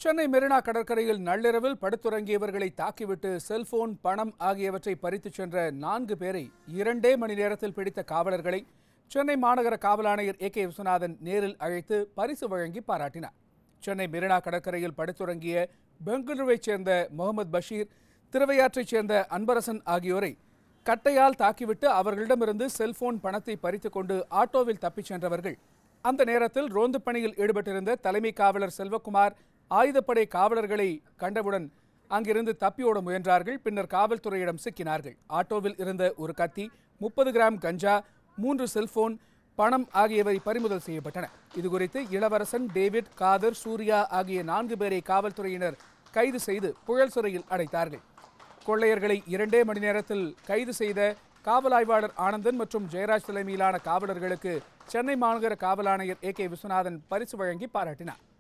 சென்னை மெரினா கடற்கரையில் நள்ளிரவில் படுத்துறங்கியவர்களை தாக்கிவிட்டு செல்போன் பணம் ஆகியவற்றை பறித்துச் சென்ற நான்கு பேரை இரண்டே மணி நேரத்தில் பிடித்த காவலர்களை சென்னை மாநகர காவல் ஆணையர் ஏ கே விஸ்வநாதன் நேரில் அழைத்து பரிசு வழங்கி பாராட்டினார் சென்னை மெரினா கடற்கரையில் படுத்துறங்கிய பெங்களூருவைச் சேர்ந்த முகமது பஷீர் திருவையாற்றைச் சேர்ந்த அன்பரசன் ஆகியோரை கட்டையால் தாக்கிவிட்டு அவர்களிடமிருந்து செல்போன் பணத்தை பறித்துக் கொண்டு ஆட்டோவில் தப்பிச் சென்றவர்கள் அந்த நேரத்தில் ரோந்து பணியில் ஈடுபட்டிருந்த தலைமை காவலர் செல்வகுமார் ஆயுதப்படை காவலர்களை கண்டவுடன் அங்கிருந்து தப்பியோட முயன்றார்கள் பின்னர் காவல்துறையிடம் சிக்கினார்கள் ஆட்டோவில் இருந்த ஒரு கத்தி முப்பது கிராம் கஞ்சா மூன்று செல்போன் பணம் ஆகியவை பறிமுதல் செய்யப்பட்டன இதுகுறித்து இளவரசன் டேவிட் காதர் சூர்யா ஆகிய நான்கு பேரை காவல்துறையினர் கைது செய்து புழல் சிறையில் அடைத்தார்கள் கொள்ளையர்களை இரண்டே மணி நேரத்தில் கைது செய்த காவல் ஆய்வாளர் ஆனந்தன் மற்றும் ஜெயராஜ் தலைமையிலான காவலர்களுக்கு சென்னை மாநகர காவல் ஆணையர் ஏ கே விஸ்வநாதன் பரிசு வழங்கி பாராட்டினார்